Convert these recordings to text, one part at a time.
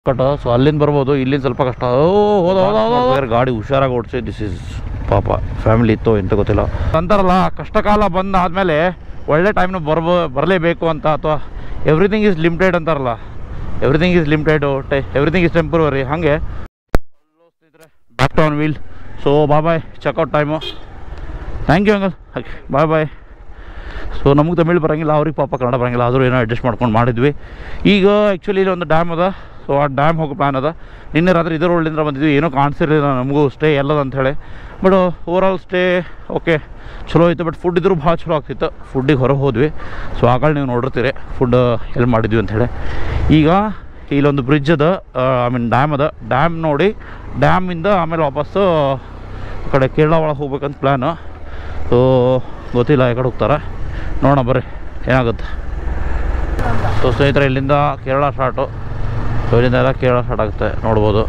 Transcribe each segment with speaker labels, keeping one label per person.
Speaker 1: ಕಟ ಸೊ ಅಲ್ಲಿಂದ ಬರ್ಬೋದು ಇಲ್ಲಿಂದ ಸ್ವಲ್ಪ ಕಷ್ಟ ಓ ಹೋದ ಹೋದ ಹೋದ, ಹೋದ. ಗಾಡಿ ಹುಷಾರಾಗಿ ಓಡಿಸಿ ದಿಸ್ ಇಸ್ ಪಾಪ ಫ್ಯಾಮಿಲಿ ಇತ್ತು ಎಂತ ಗೊತ್ತಿಲ್ಲ ಅಂತಾರಲ್ಲ ಕಷ್ಟಕಾಲ ಬಂದ ಆದಮೇಲೆ ಒಳ್ಳೆ ಟೈಮ್ನ ಬರ್ಬೋ ಬರಲೇಬೇಕು ಅಂತ ಅಥವಾ ಎವ್ರಿಥಿಂಗ್ ಈಸ್ ಲಿಮಿಟೆಡ್ ಅಂತಾರಲ್ಲ ಎವ್ರಿಥಿಂಗ್ ಈಸ್ ಲಿಮಿಟೆಡ್ ಟೆ ಎವ್ರಿಥಿಂಗ್ ಈಸ್ ಟೆಂಪ್ರವರಿ ಹಾಗೆ back to on wheel so bye bye checkout time thank you uncle okay bye bye so ನಮಗೆ ತಮಿಳ್ ಬರೋಂಗಿಲ್ಲ ಅವ್ರಿಗೆ ಪಾಪ ಕನ್ನಡ ಬರೋಂಗಿಲ್ಲ ಆದರೂ ಏನೋ ಅಡ್ಜಸ್ಟ್ ಮಾಡ್ಕೊಂಡು ಮಾಡಿದ್ವಿ ಈಗ ಆ್ಯಕ್ಚುಲಿ ಇಲ್ಲಿ ಒಂದು ಡ್ಯಾಮ್ ಅದ ಸೊ ಆ ಡ್ಯಾಮ್ ಹೋಗೋ ಪ್ಲ್ಯಾನ್ ಅದ ನಿನ್ನೆ ರಾತ್ರಿ ಇದರ ಒಳ್ಳಿಂದ ಬಂದಿದ್ವಿ ಏನೂ ಕಾಣಿಸಿರಲಿಲ್ಲ ನಮಗೂ ಸ್ಟೇ ಎಲ್ಲದ ಅಂಥೇಳಿ but over all stay okay ಚಲೋ ಐತೆ ಬಟ್ ಫುಡ್ ಇದ್ರೂ ಭಾಳ ಚಲೋ ಆಗ್ತಿತ್ತು ಫುಡ್ಡಿಗೆ ಹೊರಗೆ ಹೋದ್ವಿ ಸೊ ಆಗಳು ನೀವು ನೋಡಿರ್ತೀರಿ ಫುಡ್ ಎಲ್ಲಿ ಮಾಡಿದ್ವಿ ಅಂಥೇಳಿ ಈಗ ಇಲ್ಲೊಂದು ಬ್ರಿಡ್ಜ್ ಅದ ಐ ಮೀನ್ ಡ್ಯಾಮ್ ಅದ ಡ್ಯಾಮ್ ನೋಡಿ ಡ್ಯಾಮಿಂದ ಆಮೇಲೆ ವಾಪಸ್ಸು ಆ ಕಡೆ ಕೇರಳ ಒಳಗೆ ಹೋಗ್ಬೇಕಂತ ಪ್ಲ್ಯಾನು ಸೊ ಗೊತ್ತಿಲ್ಲ ಈ ಕಡೆ ಹೋಗ್ತಾರೆ ನೋಡೋಣ ಬರ್ರಿ ಏನಾಗುತ್ತೆ ಸೊ ಸ್ನೇಹಿತರೆ ಇಲ್ಲಿಂದ ಕೇರಳ ಸ್ಟಾರ್ಟು ಸೊ ಇಲ್ಲಿಂದ ಎಲ್ಲ ಕೇರಳ ಸ್ಟಾರ್ಟ್ ಆಗುತ್ತೆ ನೋಡ್ಬೋದು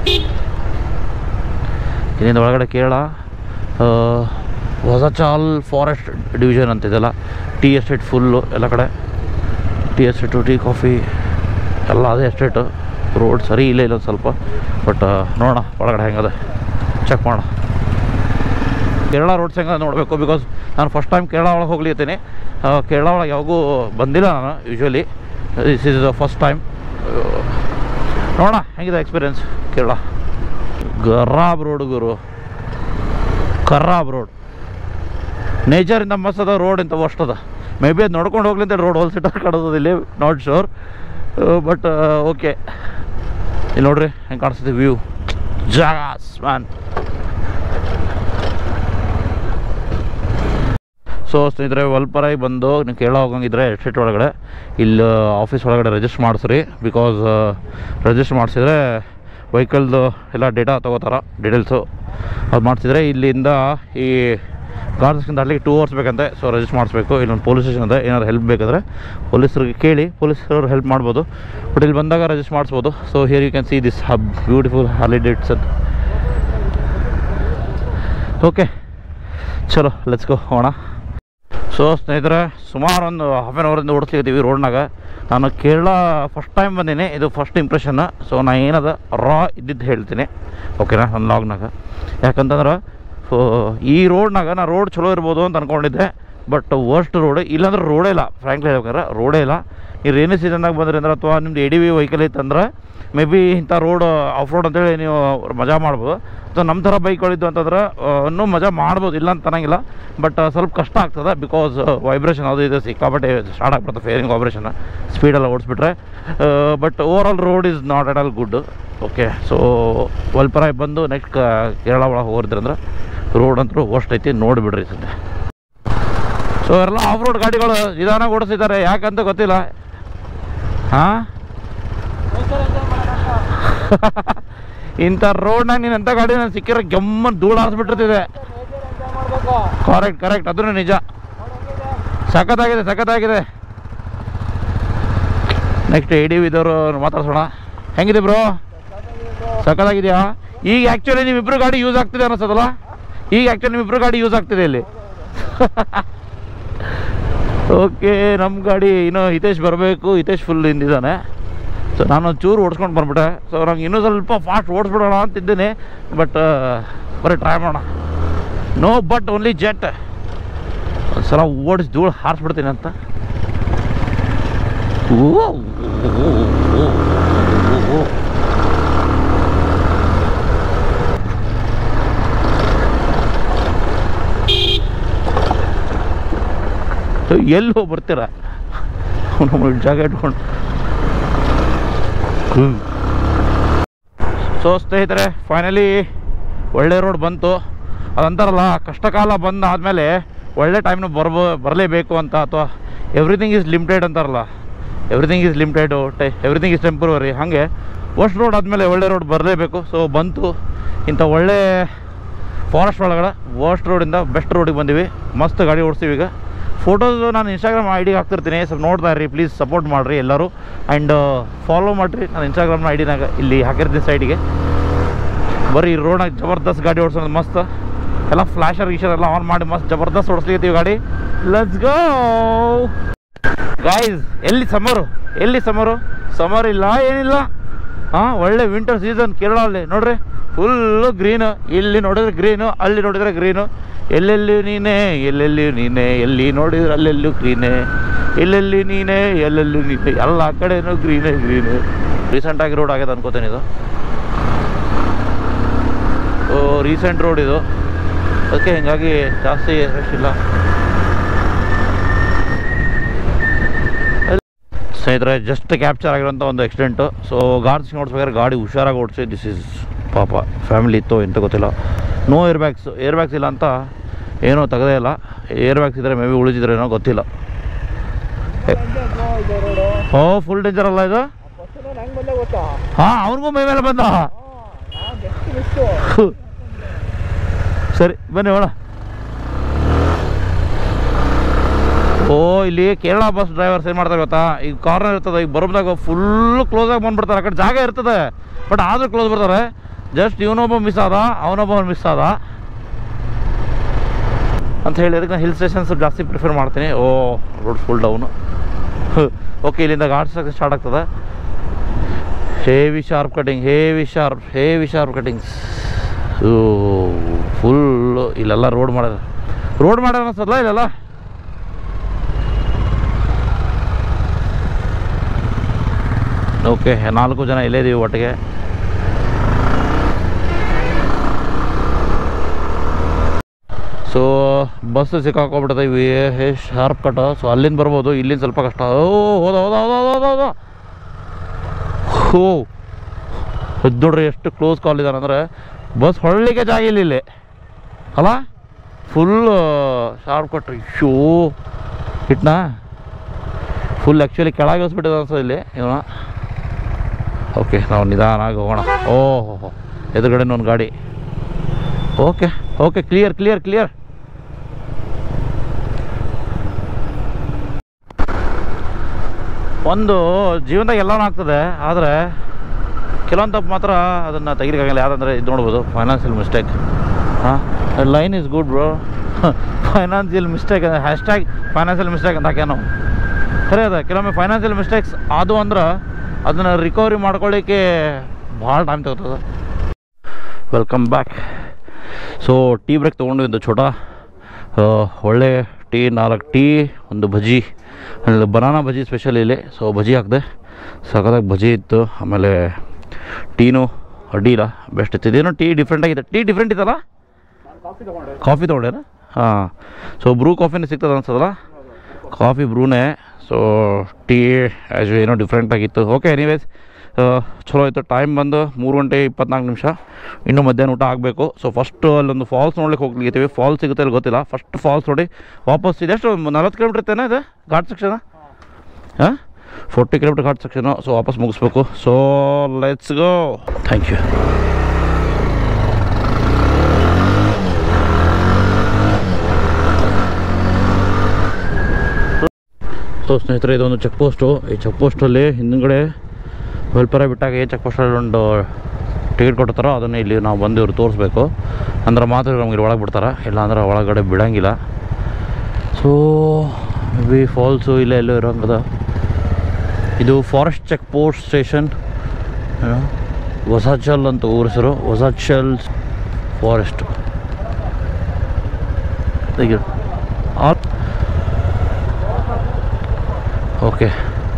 Speaker 1: ಇಲ್ಲಿಂದ ಒಳಗಡೆ ಕೇರಳ ಆ, ಹೊಸಚಾಲ್ ಫಾರೆಸ್ಟ್ ಡಿವಿಷನ್ ಅಂತಿದೆಲ್ಲ ಟೀ ಎಸ್ಟೇಟ್ ಫುಲ್ಲು ಎಲ್ಲ ಕಡೆ ಟೀ ಎಸ್ಟೇಟು ಟೀ ಕಾಫಿ ಎಲ್ಲ ಅದೇ ಎಸ್ಟೇಟು ರೋಡ್ ಸರಿ ಇಲ್ಲ ಇಲ್ಲ ಸ್ವಲ್ಪ ಬಟ್ ನೋಡೋಣ ಒಳಗಡೆ ಹೆಂಗದೆ ಚೆಕ್ ಮಾಡೋಣ ಕೇರಳ ರೋಡ್ಸ್ ಹೆಂಗೆ ನೋಡಬೇಕು ಬಿಕಾಸ್ ನಾನು ಫಸ್ಟ್ ಟೈಮ್ ಕೇರಳ ಒಳಗೆ ಹೋಗ್ಲಿತ್ತೀನಿ ಕೇರಳ ಒಳಗೆ ಯಾವಾಗೂ ಬಂದಿಲ್ಲ ನಾನು usually this is the first time ನೋಡೋಣ ಹೆಂಗಿದೆ ಎಕ್ಸ್ಪೀರಿಯನ್ಸ್ ಕೇರಳ ಗರಾಬ್ ರೋಡ್ ಗುರು ಖರಾಬ್ ರೋಡ್ ನೇಚರಿಂದ ಮಸ್ತ್ ಅದ ರೋಡ್ ಇಂಥ ವರ್ಸ್ಟ್ ಅದ ಮೇ ಬಿ ಅದು ನೋಡ್ಕೊಂಡು ಹೋಗ್ಲಿ ಅಂತ ರೋಡ್ ಹೋಲ್ ಸಿಟರ್ ಕಾಣಿಸೋದು ಇಲ್ಲಿ ನಾಟ್ ಶೋರ್ ಬಟ್ ಓಕೆ ಇಲ್ಲಿ ನೋಡ್ರಿ ಹೆಂಗೆ ಕಾಣಿಸ್ತದೆ ವ್ಯೂ ಜಾಸ್ ಮ್ಯಾನ್ ಸೊ ಸ್ನೇಹಿತರೆ ವಲ್ಪರಾಗಿ ಬಂದು ನೀವು ಕೇರಳ ಹೋಗಂಗಿದ್ರೆ ಎಸ್ಟೇಟ್ ಒಳಗಡೆ ಇಲ್ಲಿ ಆಫೀಸ್ ಒಳಗಡೆ ರಿಜಿಸ್ಟರ್ ಮಾಡಿಸ್ರಿ ಬಿಕಾಸ್ ರಿಜಿಸ್ಟರ್ ಮಾಡಿಸಿದ್ರೆ ವೆಹಿಕಲ್ದು ಎಲ್ಲ ಡೇಟಾ ತೊಗೋತಾರ ಡೀಟೇಲ್ಸು ಅದು ಮಾಡಿಸಿದ್ರೆ ಇಲ್ಲಿಂದ ಈ ಗಾರ್ಡ್ಸ್ಗಿಂತ ಅಲ್ಲಿಗೆ ಟೂ ಅವರ್ಸ್ ಬೇಕಂತೆ ಸೊ ರಿಜಿಸ್ಟರ್ ಮಾಡಿಸ್ಬೇಕು ಇಲ್ಲೊಂದು ಪೊಲೀಸ್ ಸ್ಟೇಷನ್ ಇದೆ ಏನಾದ್ರು ಹೆಲ್ಪ್ ಬೇಕಾದರೆ ಪೊಲೀಸರಿಗೆ ಕೇಳಿ ಪೊಲೀಸರು ಹೆಲ್ಪ್ ಮಾಡ್ಬೋದು ಬಟ್ ಇಲ್ಲಿ ಬಂದಾಗ ರಿಜಿಸ್ಟರ್ ಮಾಡಿಸ್ಬೋದು so here you can see this hub beautiful ಹಾಲಿಡೇಟ್ಸ್ ಅಂತ ಓಕೆ ಚಲೋ ಲೆಟ್ಸ್ ಗೋ ಹೋಗೋಣ ಸೊ ಸ್ನೇಹಿತರೆ ಸುಮಾರು ಒಂದು ಹಾಫ್ ಆನ್ ಅವರಿಂದ ಓಡಿಸ್ಲಿದ್ದೀವಿ ರೋಡ್ನಾಗ ನಾನು ಕೇರಳ ಫಸ್ಟ್ ಟೈಮ್ ಬಂದೀನಿ ಇದು ಫಸ್ಟ್ ಇಂಪ್ರೆಷನ್ ಸೊ ನಾ ಏನದ ರಾ ಇದ್ದಿದ್ದು ಹೇಳ್ತೀನಿ ಓಕೆನಾ ನನ್ನ ಲಾಗ್ನಾಗ ಯಾಕಂತಂದ್ರೆ ಸೊ ಈ ರೋಡ್ನಾಗ ನಾ ರೋಡ್ ಚಲೋ ಇರ್ಬೋದು ಅಂತ ಅಂದ್ಕೊಂಡಿದ್ದೆ ಬಟ್ ವರ್ಸ್ಟ್ ರೋಡ್ ಇಲ್ಲಾಂದ್ರೆ ರೋಡೇ ಇಲ್ಲ ಫ್ರ್ಯಾಂಕ್ಲಿ ಹೇಳ್ಬೇಕಾದ್ರೆ ರೋಡೇ ಇಲ್ಲ ಈ ರೈನಿ ಸೀಸನ್ನಾಗ ಬಂದ್ರಿ ಅಂದ್ರೆ ಅಥವಾ ನಿಮ್ದು ಎ ಡಿ ವಿ ವೆಹಿಕಲ್ ಇತ್ತಂದ್ರೆ ಮೇ ಬಿ ಇಂಥ ರೋಡ್ ಆಫ್ ರೋಡ್ ಅಂತೇಳಿ ನೀವು ಮಜಾ ಮಾಡ್ಬೋದು ಅಥವಾ ನಮ್ಮ ಥರ ಬೈಕ್ಗಳಿದ್ದು ಅಂತಂದ್ರೆ ಆ, ಇನ್ನೂ ಮಜಾ ಮಾಡ್ಬೋದು ಇಲ್ಲ ಅಂತ ಅನ್ನಂಗಿಲ್ಲ ಬಟ್ ಸ್ವಲ್ಪ ಕಷ್ಟ ಆಗ್ತದೆ ಬಿಕಾಸ್ ವೈಬ್ರೇಷನ್ ಅದು ಇದು ಸಿಕ್ಕಾಪಟ್ಟೆ ಸ್ಟಾರ್ಟ್ ಆಗ್ಬಿಡುತ್ತೆ ಫೇರಿಂಗ್ ವೈಬ್ರೇಷನ್ ಸ್ಪೀಡೆಲ್ಲ ಓಡಿಸ್ಬಿಟ್ರೆ but over all road is not at all good okay so Valparai ಬಂದು ನೆಕ್ಸ್ಟ್ ಕೇರಳ ಒಳಗೆ ಹೋಗಿದ್ರೆ ಅಂದ್ರೆ ರೋಡ್ ಅಂತೂ ವರ್ಸ್ಟ್ ಐತಿ ನೋಡಿಬಿಡ್ರಿ ಸದ್ಯ ಸೊ ಎಲ್ಲ ಆಫ್ ರೋಡ್ ಗಾಡಿಗಳು ನಿಧಾನ ಓಡಿಸಿದ್ದಾರೆ ಯಾಕಂತ ಗೊತ್ತಿಲ್ಲ ಹಾಂ ಇಂಥ ರೋಡ್ನಾಗ ನೀನು ಎಂಥ ಗಾಡಿ ನಾನು ಸಿಕ್ಕಿರೋ ಗಮ್ಮನ್ ಧೂಳು ಹಾರಿಸ್ಬಿಟ್ಟಿರ್ತಿದೆ ಕರೆಕ್ಟ್ ಕರೆಕ್ಟ್ ಅದೂ ನಿಜ ಸಖತ್ತಾಗಿದೆ ಸಖತ್ತಾಗಿದೆ ನೆಕ್ಸ್ಟ್ ಎ ಡಿ ವಿದವರು ಮಾತಾಡ್ಸೋಣ ಹೆಂಗಿದೆ ಬ್ರೋ ಸಖತ್ತಾಗಿದೆಯಾ ಈಗ ಆ್ಯಕ್ಚುಲಿ ನಿಮ್ಮಿಬ್ರು ಗಾಡಿ ಯೂಸ್ ಆಗ್ತಿದೆ ಅನ್ನಿಸ್ತದಲ್ಲ ಈಗ ಆ್ಯಕ್ಚುಲಿ ನಿಮ್ಮಿಬ್ರು ಗಾಡಿ ಯೂಸ್ ಆಗ್ತಿದೆ ಇಲ್ಲಿ ಓಕೆ ನಮ್ಮ ಗಾಡಿ ಇನ್ನೂ ಹಿತೇಶ್ ಬರಬೇಕು ಹಿತೇಶ್ ಫುಲ್ ಹಿಂದಿದ್ದಾನೆ ಸೊ ನಾನು ಚೂರು ಓಡಿಸ್ಕೊಂಡು ಬಂದ್ಬಿಟ್ಟೆ ಸೊ ನಂಗೆ ಇನ್ನೂ ಸ್ವಲ್ಪ ಫಾಸ್ಟ್ ಓಡಿಸ್ಬಿಡೋಣ ಅಂತಿದ್ದೀನಿ ಬಟ್ ಬರೀ ಟ್ರೈ ಮಾಡೋಣ ನೋ ಬಟ್ ಓನ್ಲಿ ಜೆಟ್ ಒಂದು ಸಲ ಓಡಿಸಿ ಧೂಳು ಹಾರಿಸ್ಬಿಡ್ತೀನಿ ಅಂತ ಓ, ಓ, ಓ, ಓ, ಓ, ಓ. ಎಲ್ಲಿ ಹೋಗಿ ಬರ್ತೀರ ನಮ್ಮ ಜಾಗ ಇಟ್ಕೊಂಡು ಸೊ ಸ್ನೇಹಿತರೆ ಫೈನಲಿ ಒಳ್ಳೆ ರೋಡ್ ಬಂತು ಅದಂತಾರಲ್ಲ ಕಷ್ಟಕಾಲ ಬಂದ ಆದಮೇಲೆ ಒಳ್ಳೆ ಟೈಮ್ನ ಬರ್ಬೋ ಬರಲೇಬೇಕು ಅಂತ ಅಥವಾ ಎವ್ರಿಥಿಂಗ್ ಈಸ್ ಲಿಮಿಟೆಡ್ ಅಂತಾರಲ್ಲ ಎವ್ರಿಥಿಂಗ್ ಈಸ್ ಲಿಮಿಟೆಡು ಟೆ ಎವ್ರಿಥಿಂಗ್ ಈಸ್ ಟೆಂಪ್ರವರಿ ಹಾಗೆ ವರ್ಸ್ಟ್ ರೋಡ್ ಆದಮೇಲೆ ಒಳ್ಳೆ ರೋಡ್ ಬರಲೇಬೇಕು ಸೊ ಬಂತು ಇಂಥ ಒಳ್ಳೆ ಫಾರೆಸ್ಟ್ ಒಳಗಡೆ ವರ್ಸ್ಟ್ ರೋಡಿಂದ ಬೆಸ್ಟ್ ರೋಡಿಗೆ ಬಂದೀವಿ ಮಸ್ತ್ ಗಾಡಿ ಓಡಿಸ್ತೀವಿ ಈಗ ಫೋಟೋಸ್ ನಾನು ಇನ್ಸ್ಟಾಗ್ರಾಮ್ ಐ ಡಿಗೆ ಹಾಕ್ತಿರ್ತೀನಿ ಸ್ವಲ್ಪ ನೋಡ್ತಾ ಇರ್ರಿ ಪ್ಲೀಸ್ ಸಪೋರ್ಟ್ ಮಾಡಿರಿ ಎಲ್ಲರೂ ಆ್ಯಂಡ್ ಫಾಲೋ ಮಾಡಿರಿ ನಾನು ಇನ್ಸ್ಟಾಗ್ರಾಮ್ನ ಐ ಡಿನಾಗ ಇಲ್ಲಿ ಹಾಕಿರ್ತೀನಿ ಸೈಡಿಗೆ ಬರೀ ರೋಡ್ನಾಗ ಜಬರ್ದಸ್ತ್ ಗಾಡಿ ಓಡಿಸೋದು ಮಸ್ತ್ ಎಲ್ಲ ಫ್ಲಾಶರ್ ಗೀಶರ್ ಎಲ್ಲ ಆನ್ ಮಾಡಿ ಮಸ್ತ್ ಜಬರ್ದಸ್ತ್ ಓಡಿಸ್ಲಿತ್ತೀವಿ ಗಾಡಿ ಲೆಟ್ಸ್ ಗೋ ಗಾಯ್ಸ್ ಎಲ್ಲಿ ಸಮರು ಎಲ್ಲಿ ಸಮರು ಸಮರ್ ಇಲ್ಲ ಏನಿಲ್ಲ ಹಾಂ ಒಳ್ಳೆ ವಿಂಟರ್ ಸೀಸನ್ ಕೇರಳಲ್ಲಿ ನೋಡ್ರಿ ಫುಲ್ಲು ಗ್ರೀನು ಇಲ್ಲಿ ನೋಡಿದ್ರೆ ಗ್ರೀನು ಅಲ್ಲಿ ನೋಡಿದ್ರೆ ಗ್ರೀನು ಎಲ್ಲೆಲ್ಲಿ ನೀನೇ ಎಲ್ಲೆಲ್ಲಿ ನೀನೇ ಎಲ್ಲಿ ನೋಡಿದ್ರೆ ಅಲ್ಲೆಲ್ಲೂ ಗ್ರೀನೇ ಎಲ್ಲೆಲ್ಲಿ ನೀನೇ ಎಲ್ಲೆಲ್ಲೂ ನೀನೇ ಎಲ್ಲ ಕಡೆನೂ ಗ್ರೀನೇ ಗ್ರೀನು ರೀಸೆಂಟಾಗಿ ರೋಡ್ ಆಗ್ಯದ ಅನ್ಕೋತೇನೆ ಇದು ಓ ರೀಸೆಂಟ್ ರೋಡ್ ಇದು ಅದಕ್ಕೆ ಹಿಂಗಾಗಿ ಜಾಸ್ತಿ ರಶ್ ಇಲ್ಲ ಸ್ನೇಹಿತರೆ ಜಸ್ಟ್ ಕ್ಯಾಪ್ಚರ್ ಆಗಿರೋಂಥ ಒಂದು ಆಕ್ಸಿಡೆಂಟು ಸೊ ಗಾರ್ಡ್ಸ್ ನೋಡ್ಸ್ಬೇಕಾದ್ರೆ ಗಾಡಿ ಹುಷಾರಾಗಿ ಓಡಿಸಿ ದಿಸ್ ಇಸ್ ಪಾಪ ಫ್ಯಾಮಿಲಿ ಇತ್ತು ಎಂತ ಗೊತ್ತಿಲ್ಲ no air bags air bags ಇಲ್ಲ ಅಂತ ಏನೂ ತೆಗೆದೇ ಇಲ್ಲ ಏರ್ ಬ್ಯಾಗ್ಸ್ ಇದ್ದರೆ ಮೇ ಬಿ ಉಳಿದಿದ್ರೆ ಏನೋ ಗೊತ್ತಿಲ್ಲ ಓ ಫುಲ್ ಡೇಂಜರ್ ಅಲ್ಲ ಇದು
Speaker 2: ನಂಗೆ ಬಂದೆ ಗೊತ್ತಾ
Speaker 1: ಹಾಂ ಅವನಿಗೂ ಮೈ ಮೇಲೆ ಬಂದ
Speaker 2: ಎಷ್ಟು ಮಿಸ್ಸು
Speaker 1: ಸರಿ ಬನ್ನಿ ಒಳ ಓ ಇಲ್ಲಿ ಕೇರಳ ಬಸ್ ಡ್ರೈವರ್ಸ್ ಏನು ಮಾಡ್ತಾರೆ ಗೊತ್ತಾ ಈಗ ಕಾರ್ನರ್ ಇರ್ತದೆ ಈಗ ಬರೋದಾಗ ಫುಲ್ ಕ್ಲೋಸ್ ಆಗಿ ಬಂದ್ಬಿಡ್ತಾರೆ ಆ ಕಡೆ ಜಾಗ ಇರ್ತದೆ ಬಟ್ ಆದರೂ ಕ್ಲೋಸ್ ಬರ್ತಾರೆ ಜಸ್ಟ್ ಇವನೊಬ್ಬ ಮಿಸ್ ಆದ ಅವನೊಬ್ಬ ಮಿಸ್ ಆದ ಅಂತ ಹೇಳಿ ಅದಕ್ಕೆ ನಾನು ಹಿಲ್ ಸ್ಟೇಷನ್ಸ್ ಜಾಸ್ತಿ ಪ್ರಿಫರ್ ಮಾಡ್ತೀನಿ oh road full down okay ಇಲ್ಲಿಂದ ಗಾಡ್ಸ್ ಸ್ಟಾರ್ಟ್ ಆಗ್ತದೆ heavy sharp cutting heavy sharp heavy sharp cuttings full ಇಲ್ಲೆಲ್ಲ ರೋಡ್ ಮಾಡ್ಯಾರ ರೋಡ್ ಮಾಡ್ಯಾರ ಅನ್ಸಲ್ಲ ಇಲ್ಲೆಲ್ಲ ಓಕೆ ನಾಲ್ಕು ಜನ ಇಲ್ಲೇ ಇದೀವಿ ಒಟ್ಟಿಗೆ ಸೊ ಬಸ್ ಸಿಕ್ಕಾಕೊಂಡ್ಬಿಟ್ಟದೆ ಹೇ ಶಾರ್ಪ್ ಕಟ್ ಸೊ ಅಲ್ಲಿಂದ ಬರ್ಬೋದು ಇಲ್ಲಿಂದ ಸ್ವಲ್ಪ ಕಷ್ಟ ಓ ಹೋದ ಹೋದ ಹೋದ ಹೋದ ಹೋದ ಹೋ ಇದು ನೋಡ್ರಿ ಎಷ್ಟು ಕ್ಲೋಸ್ ಕಾಲ್ ಇದ್ದಾನೆ ಅಂದರೆ ಬಸ್ ಹೊಳ್ಳಿಗೆ ಜಾಗ ಇಲ್ಲ ಇಲ್ಲಿ ಅಲ್ಲ ಫುಲ್ ಶಾರ್ಪ್ ಕಟ್ರಿ ಶೋ ಹಿಟ್ನಾ ಫುಲ್ ಆ್ಯಕ್ಚುಲಿ ಕೆಳಗೆ ಇಳಿಸ್ಬಿಟ್ಟಿದೆ ಅನ್ಸೋ ಇಲ್ಲಿ ಇವನ ಓಕೆ ನಾವು ನಿಧಾನಾಗಿ ಹೋಗೋಣ ಓಹೋ ಎದುರುಗಡೆ ಒಂದು ಗಾಡಿ okay okay clear clear clear ಒಂದು ಜೀವನದಾಗ ಎಲ್ಲನೂ ಆಗ್ತದೆ ಆದರೆ ಕೆಲವೊಂದು ತಪ್ಪು ಮಾತ್ರ ಅದನ್ನು ತೆಗಿಲಿಕ್ಕಾಗಲ್ಲ ಯಾರಂದರೆ ಇದು ನೋಡ್ಬೋದು ಫೈನಾನ್ಷಿಯಲ್ ಮಿಸ್ಟೇಕ್ ಹಾಂ line is good bro financial mistake hashtag financial mistake ಅಂತ ಹಾಕ್ಯಾನ ನಾವು ಖರೆ ಅದ ಕೆಲವೊಮ್ಮೆ ಫೈನಾನ್ಷಿಯಲ್ ಮಿಸ್ಟೇಕ್ಸ್ ಅದು ಅಂದ್ರೆ ಅದನ್ನು ರಿಕವರಿ ಮಾಡ್ಕೊಳ್ಳಿಕ್ಕೆ ಭಾಳ ಟೈಮ್ ತಗೋತದೆ welcome back so tea break ತೊಗೊಂಡು ಛೋಟ ಆ, ಒಳ್ಳೆ ಟೀ ನಾಲ್ಕು ಟೀ ಒಂದು ಬಜ್ಜಿ ಬನಾನಾ ಬಜ್ಜಿ ಸ್ಪೆಷಲ್ ಇಲ್ಲಿ ಸೊ ಬಜ್ಜಿ ಹಾಕಿದೆ ಸಖತ್ತಾಗಿ ಬಜ್ಜಿ ಇತ್ತು ಆಮೇಲೆ ಟೀನು ಅಡ್ಡಿಲ್ಲ ಬೆಸ್ಟ್ ಇತ್ತು ಇದೇನೋ ಟೀ ಡಿಫ್ರೆಂಟ್ ಆಗಿದೆ ಟೀ ಡಿಫ್ರೆಂಟ್ ಇತ್ತಲ್ಲ
Speaker 2: ಕಾಫಿ ತಗೊಂಡೆ
Speaker 1: ಕಾಫಿ ತೊಗೊಂಡೇನ ಹಾಂ ಸೊ ಬ್ರೂ ಕಾಫಿನೇ ಸಿಗ್ತದೆ ಅನ್ಸದಲ್ಲ ಕಾಫಿ ಬ್ರೂನೇ ಸೊ ಟೀ ಆ್ಯಸ್ ಏನೋ ಡಿಫ್ರೆಂಟ್ ಆಗಿತ್ತು ಓಕೆ ಎನಿವೇಸ್ ಚಲೋ ಆಯಿತು ಟೈಮ್ ಬಂದು ಮೂರು ಗಂಟೆ ಇಪ್ಪತ್ನಾಲ್ಕು ನಿಮಿಷ ಇನ್ನು ಮಧ್ಯಾಹ್ನ ಊಟ ಆಗಬೇಕು ಸೊ ಫಸ್ಟು ಅಲ್ಲೊಂದು ಫಾಲ್ಸ್ ನೋಡ್ಲಿಕ್ಕೆ ಹೋಗ್ಲಿಕ್ಕೆ ಫಾಲ್ಸ್ ಸಿಗುತ್ತೆ ಅಲ್ಲಿ ಗೊತ್ತಿಲ್ಲ ಫಸ್ಟ್ ಫಾಲ್ಸ್ ನೋಡಿ ವಾಪಸ್ ಇದೆ ಎಷ್ಟು ನಲ್ವತ್ತು ಕಿಲೋಮೀಟ್ರ್ ಇತ್ತೇನೆ ಇದು ಘಾಟ್ ಸೆಕ್ಷನ್ ಹಾಂ forty kilometre ghat section so ವಾಪಸ್ ಮುಗಿಸ್ಬೇಕು so let's go thank you so ಸ್ನೇಹಿತರೆ ಇದೊಂದು ಚೆಕ್ ಪೋಸ್ಟು ಈ ಚೆಕ್ ಪೋಸ್ಟಲ್ಲಿ ಹಿಂದ್ಗಡೆ ವೆಲ್ಪರ ಬಿಟ್ಟಾಗ ಏನು ಚೆಕ್ ಪೋಸ್ಟಲ್ಲಿ ಒಂದು ಟಿಕೆಟ್ ಕೊಟ್ಟಿರ್ತಾರೋ ಅದನ್ನು ಇಲ್ಲಿ ನಾವು ಬಂದು ಇವ್ರು ತೋರಿಸ್ಬೇಕು ಅಂದ್ರೆ ಮಾತ್ರ ಇವ್ರು ನಮಗೆ ಒಳಗೆ ಬಿಡ್ತಾರೆ ಇಲ್ಲ ಅಂದ್ರೆ ಒಳಗಡೆ ಬಿಡಂಗಿಲ್ಲ ಸೊ ವಿ ಫಾಲ್ಸು ಇಲ್ಲೇ ಎಲ್ಲೋ ಇರೋಂಗದ ಇದು forest check post station Hosachal ಅಂತ ಊರ ಹೆಸರು ಹೊಸಾಚಲ್ ಫಾರೆಸ್ಟ್ ತೆಗಿ all okay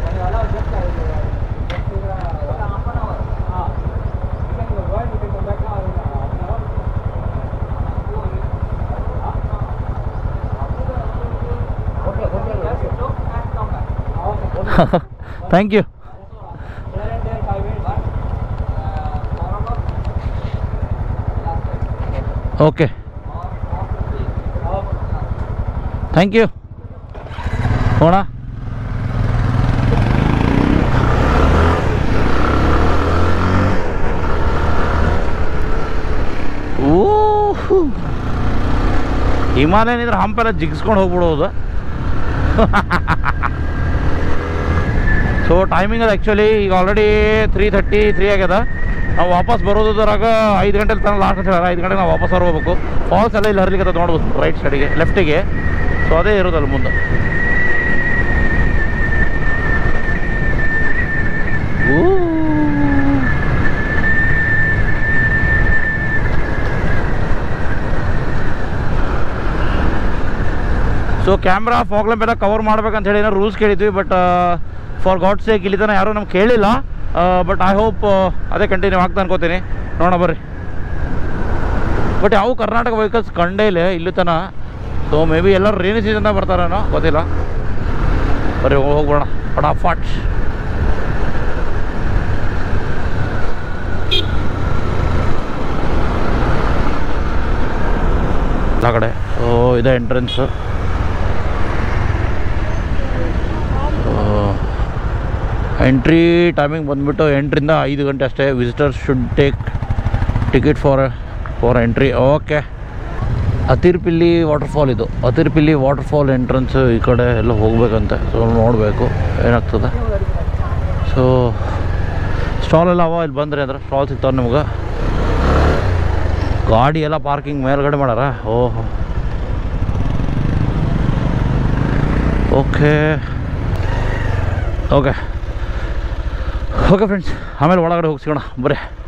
Speaker 1: thank you okay thank you ಹೋಣ ಓಹ್ ಹಿಮಾಲಯ ಏನಿದ್ರೆ ಹಂಪೆಲ್ಲ ಜಿಗಿಸ್ಕೊಂಡು ಹೋಗ್ಬಿಡೋದು ಸೊ ಟೈಮಿಂಗ್ ಅದು ಆ್ಯಕ್ಚುಲಿ ಈಗ ಆಲ್ರೆಡಿ ತ್ರೀ ಥರ್ಟಿ ತ್ರೀ ಆಗ್ಯದ ನಾವು ವಾಪಸ್ ಬರೋದ್ರಾಗ ಐದು ಗಂಟೆ ತನಕ ಲಾಸ್ಟ್ ಅಂತ ಹೇಳಾರ ಐದು ಗಂಟೆಗೆ ನಾವು ವಾಪಸ್ ಹೋಗ್ಬೇಕು ಫಾಲ್ಸ್ ಎಲ್ಲ ಇಲ್ಲಿ ಹರ್ಲಿಕ್ಕೆ ನೋಡ್ಬೋದು ರೈಟ್ ಸೈಡಿಗೆ ಲೆಫ್ಟಿಗೆ ಸೊ ಅದೇ ಇರೋದಲ್ಲ ಮುಂದೆ ಊ. ಸೊ ಕ್ಯಾಮ್ರಾ ಫಾಗ್ಲಮ್ ಎಲ್ಲ ಕವರ್ ಮಾಡ್ಬೇಕಂತ ಹೇಳಿ ಏನೋ ರೂಲ್ಸ್ ಕೇಳಿದ್ವಿ ಬಟ್ ಫಾರ್ ಗಾಡ್ ಸೇಕ್ ಇಲ್ಲಿ ತನಕ ಯಾರೂ ನಮ್ಗೆ ಕೇಳಿಲ್ಲ ಬಟ್ ಐ ಹೋಪ್ ಅದೇ ಕಂಟಿನ್ಯೂ ಆಗ್ತಾ ಅನ್ಕೋತೀನಿ ನೋಡೋಣ ಬರ್ರಿ ಬಟ್ ಯಾವ ಕರ್ನಾಟಕ ವೆಹಿಕಲ್ಸ್ ಕಂಡೇ ಇಲ್ಲ ಇಲ್ಲಿ ತನ ಸೊ ಮೇ ಬಿ ಎಲ್ಲರೂ ರೇನಿ ಸೀಸನ್ನಾಗ ಬರ್ತಾರೇನೋ ಗೊತ್ತಿಲ್ಲ ಬರ್ರಿ ಹೋಗ್ಬಿಡೋಣ ಫಟಾಫಟ್ ಆ ಕಡೆ ಓ ಇದೆ ಎಂಟ್ರೆನ್ಸು ಎಂಟ್ರಿ ಟೈಮಿಂಗ್ ಬಂದುಬಿಟ್ಟು ಎಂಟ್ರಿಂದ ಐದು ಗಂಟೆ ಅಷ್ಟೇ visitors should take ticket for for entry okay Athirappilly waterfall ಇದು ಅತಿರ್ಪಿಲ್ಲಿ ವಾಟರ್ಫಾಲ್ ಎಂಟ್ರೆನ್ಸ್ ಈ ಕಡೆ ಎಲ್ಲ ಹೋಗ್ಬೇಕಂತೆ ಸೊ ನೋಡಬೇಕು ಏನಾಗ್ತದೆ ಸೊ ಸ್ಟಾಲ್ ಎಲ್ಲ ಅವ ಇಲ್ಲಿ ಬಂದ್ರಿ ಅಂದ್ರೆ ಸ್ಟಾಲ್ ಸಿಗ್ತಾವೆ ನಿಮ್ಗೆ ಗಾಡಿ ಎಲ್ಲ ಪಾರ್ಕಿಂಗ್ ಮೇಲ್ಗಡೆ ಮಾಡಾರ ಓಹೋ ಓಕೆ ಓಕೆ ಓಕೆ ಫ್ರೆಂಡ್ಸ್ ಆಮೇಲೆ ಒಳಗಡೆ ಹೋಗಿ ಸಿಗೋಣ ಬರ್ರಿ